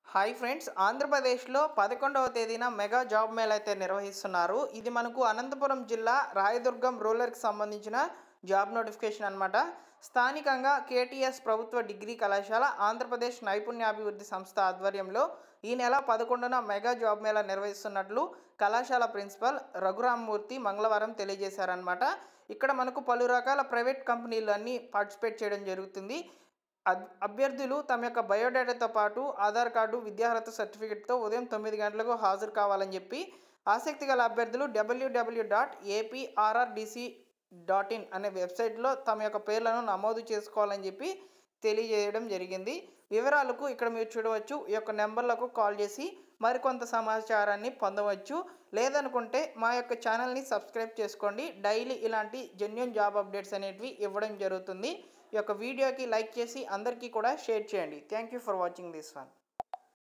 hi friends ఆంధ్రప్రదేశ్లో పదకొండవ తేదీన మెగా జాబ్ మేళ అయితే నిర్వహిస్తున్నారు ఇది మనకు అనంతపురం జిల్లా రాయదుర్గం రూరల్కి సంబంధించిన జాబ్ నోటిఫికేషన్ అనమాట స్థానికంగా కేటీఎస్ ప్రభుత్వ డిగ్రీ కళాశాల ఆంధ్రప్రదేశ్ నైపుణ్యాభివృద్ధి సంస్థ ఆధ్వర్యంలో ఈ నెల పదకొండున మెగా జాబ్ మేళా నిర్వహిస్తున్నట్లు కళాశాల ప్రిన్సిపల్ రఘురామ్మూర్తి మంగళవారం తెలియజేశారనమాట ఇక్కడ మనకు పలు రకాల ప్రైవేట్ కంపెనీలు అన్నీ పార్టిసిపేట్ చేయడం జరుగుతుంది అబ్- అభ్యర్థులు తమ యొక్క బయోడేటాతో పాటు ఆధార్ కార్డు విద్యార్హత సర్టిఫికేట్తో ఉదయం తొమ్మిది గంటలకు హాజరు కావాలని చెప్పి ఆసక్తి గల అభ్యర్థులు WWW dot APRRDC dot in అనే వెబ్సైట్లో తమ యొక్క పేర్లను నమోదు చేసుకోవాలని చెప్పి తెలియజేయడం జరిగింది వివరాలకు ఇక్కడ మీరు చూడవచ్చు ఈ యొక్క నెంబర్లకు కాల్ చేసి మరికొంత సమాచారాన్ని పొందవచ్చు లేదనుకుంటే మా యొక్క ఛానల్ని సబ్స్క్రైబ్ చేసుకోండి డైలీ ఇలాంటి జెన్యున్ జాబ్ అప్డేట్స్ అనేటివి ఇవ్వడం జరుగుతుంది ఈ యొక్క వీడియోకి లైక్ చేసి అందరికీ కూడా షేర్ చేయండి thank you for watching this one